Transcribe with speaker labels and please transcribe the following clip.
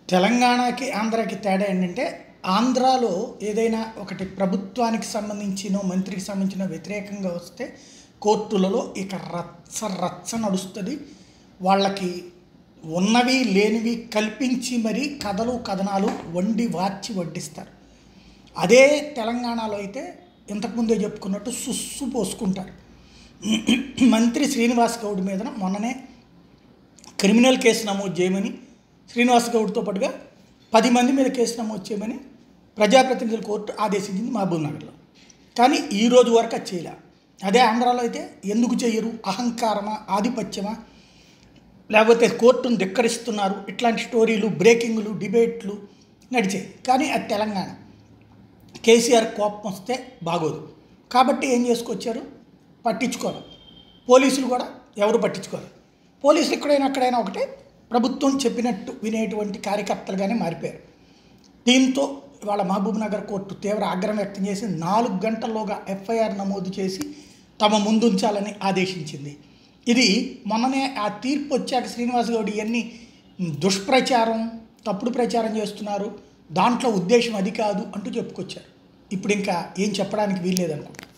Speaker 1: తెలంగాణకి ఆంధ్రాకి తేడా ఏంటంటే ఆంధ్రాలో ఏదైనా ఒకటి ప్రభుత్వానికి సంబంధించిన మంత్రికి సంబంధించిన వ్యతిరేకంగా వస్తే కోర్టులలో ఇక రచ్చ రచ్చ నడుస్తుంది వాళ్ళకి ఉన్నవి లేనివి కల్పించి మరీ కథలు కథనాలు వండి వార్చి వడ్డిస్తారు అదే తెలంగాణలో అయితే ఇంతకుముందే చెప్పుకున్నట్టు సుస్సు పోసుకుంటారు మంత్రి శ్రీనివాస్ గౌడ్ మీద మొన్ననే క్రిమినల్ కేసు నమోదు చేయమని శ్రీనివాస్ గౌడ్తో పాటుగా పది మంది మీద కేసు నమోదు చేయమని ప్రజాప్రతినిధుల కోర్టు ఆదేశించింది మహబూబ్ నగర్లో కానీ ఈ రోజు వరకు అది చేయలే అదే ఆంధ్రాలో అయితే ఎందుకు చేయరు అహంకారమా ఆధిపత్యమా లేకపోతే కోర్టును ధిక్కరిస్తున్నారు ఇట్లాంటి స్టోరీలు బ్రేకింగ్లు డిబేట్లు నడిచాయి కానీ అది తెలంగాణ కేసీఆర్ కోపం వస్తే బాగోదు కాబట్టి ఏం చేసుకొచ్చారు పట్టించుకోరు పోలీసులు కూడా ఎవరు పట్టించుకోరు పోలీసులు ఎక్కడైనా అక్కడైనా ఒకటే ప్రభుత్వం చెప్పినట్టు వినేటువంటి కార్యకర్తలుగానే మారిపోయారు దీంతో ఇవాళ మహబూబ్ నగర్ కోర్టు తీవ్ర ఆగ్రహం వ్యక్తం చేసి నాలుగు గంటల్లోగా ఎఫ్ఐఆర్ నమోదు చేసి తమ ముందుంచాలని ఆదేశించింది ఇది మొన్ననే ఆ తీర్పు వచ్చాక శ్రీనివాస్ గౌడ్ ఇవన్నీ దుష్ప్రచారం తప్పుడు ప్రచారం చేస్తున్నారు దాంట్లో ఉద్దేశం అది కాదు అంటూ చెప్పుకొచ్చారు ఇప్పుడు ఇంకా ఏం చెప్పడానికి వీల్లేదనుకుంటా